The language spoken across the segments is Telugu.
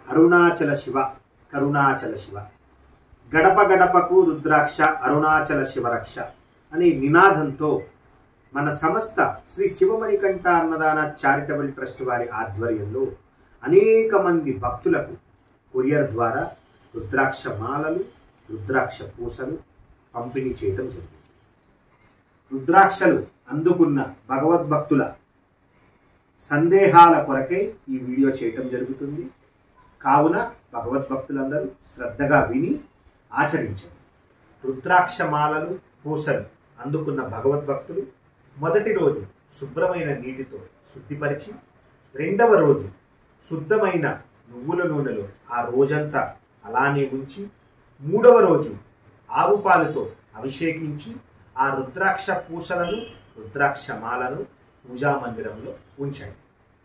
అరుణాచల శివ కరుణాచల శివ గడప గడపకు రుద్రాక్ష అరుణాచల శివరక్ష అనే నినాదంతో మన సంస్థ శ్రీ శివమణికంఠ అన్నదాన చారిటబుల్ ట్రస్ట్ వారి ఆధ్వర్యంలో అనేక మంది భక్తులకు కొరియర్ ద్వారా రుద్రాక్ష మాలలు రుద్రాక్ష పూసలు పంపిణీ చేయటం జరిగింది రుద్రాక్షలు అందుకున్న భగవద్భక్తుల సందేహాల కొరకై ఈ వీడియో చేయటం జరుగుతుంది కావున భగవద్భక్తులందరూ శ్రద్ధగా విని ఆచరించండి రుద్రాక్ష మాలలు పూసలు అందుకున్న భగవద్భక్తులు మొదటి రోజు శుభ్రమైన నీటితో శుద్ధిపరిచి రెండవ రోజు శుద్ధమైన నువ్వుల నూనెలో ఆ రోజంతా అలానే ఉంచి మూడవ రోజు ఆవు పాలతో అభిషేకించి ఆ రుద్రాక్ష పూసలను రుద్రాక్ష మాలను పూజా మందిరంలో ఉంచండి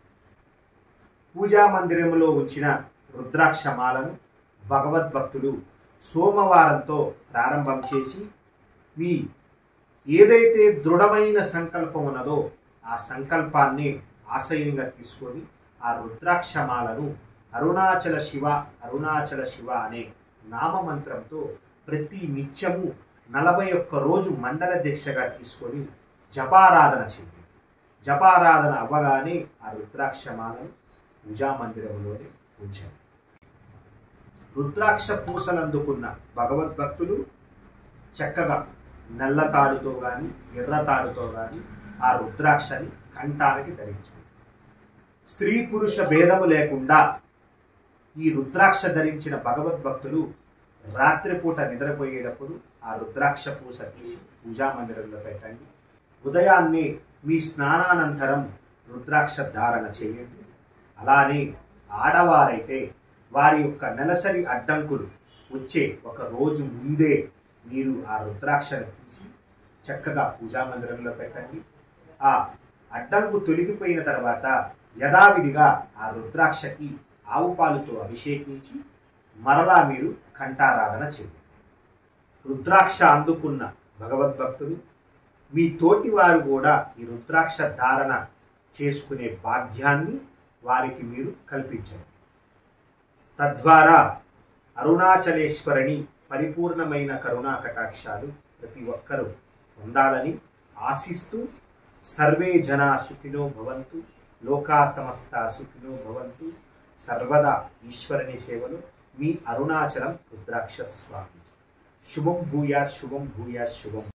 పూజా మందిరంలో ఉంచిన రుద్రాక్ష మాలను భగవద్భక్తులు సోమవారంతో ప్రారంభం చేసి మీ ఏదైతే దృఢమైన సంకల్పం ఉన్నదో ఆ సంకల్పాన్ని ఆశయంగా తీసుకొని ఆ రుద్రాక్షమాలను అరుణాచల శివ అరుణాచల శివ అనే నామమంత్రంతో ప్రతి నిత్యము నలభై ఒక్క రోజు మండల దీక్షగా తీసుకొని జపారాధన చేయండి జపారాధన అవ్వగానే ఆ రుద్రాక్షమాలను పూజా మందిరంలోనే ఉంచండి రుద్రాక్ష పూసలందుకున్న భగవద్భక్తులు చక్కగా నల్ల తాడుతో కానీ ఎర్ర తాడుతో కానీ ఆ రుద్రాక్షని కంఠానికి ధరించండి స్త్రీ పురుష భేదము లేకుండా ఈ రుద్రాక్ష ధరించిన భగవద్భక్తులు రాత్రిపూట నిద్రపోయేటప్పుడు ఆ రుద్రాక్ష పూస తీసి పూజా మందిరంలో పెట్టండి ఉదయాన్నే మీ స్నానానంతరం రుద్రాక్ష ధారణ చేయండి అలానే ఆడవారైతే వారి యొక్క నెలసరి అడ్డంకులు వచ్చే ఒక రోజు ముందే మీరు ఆ రుద్రాక్షను తీసి చక్కగా పూజా మందిరంలో పెట్టండి ఆ అడ్డంకు తొలగిపోయిన తర్వాత యథావిధిగా ఆ రుద్రాక్షకి ఆవు పాలుతో అభిషేకించి మరలా మీరు కంఠారాధన చేయండి రుద్రాక్ష అందుకున్న భగవద్భక్తులు మీ తోటి వారు కూడా ఈ రుద్రాక్ష ధారణ చేసుకునే భాగ్యాన్ని వారికి మీరు కల్పించండి తద్వారా అరుణాచలేశ్వరిని పరిపూర్ణమైన కరుణా కటాక్షాలు ప్రతి ఒక్కరూ పొందాలని ఆశిస్తూ సర్వే జనా సుఖినో భవంతు లోకా సమస్త సుఖినో భవంతు సర్వదా ఈశ్వరుని సేవలు మీ అరుణాచలం రుద్రాక్ష స్వామి శుభం భూయా శుభం భూయా శుభం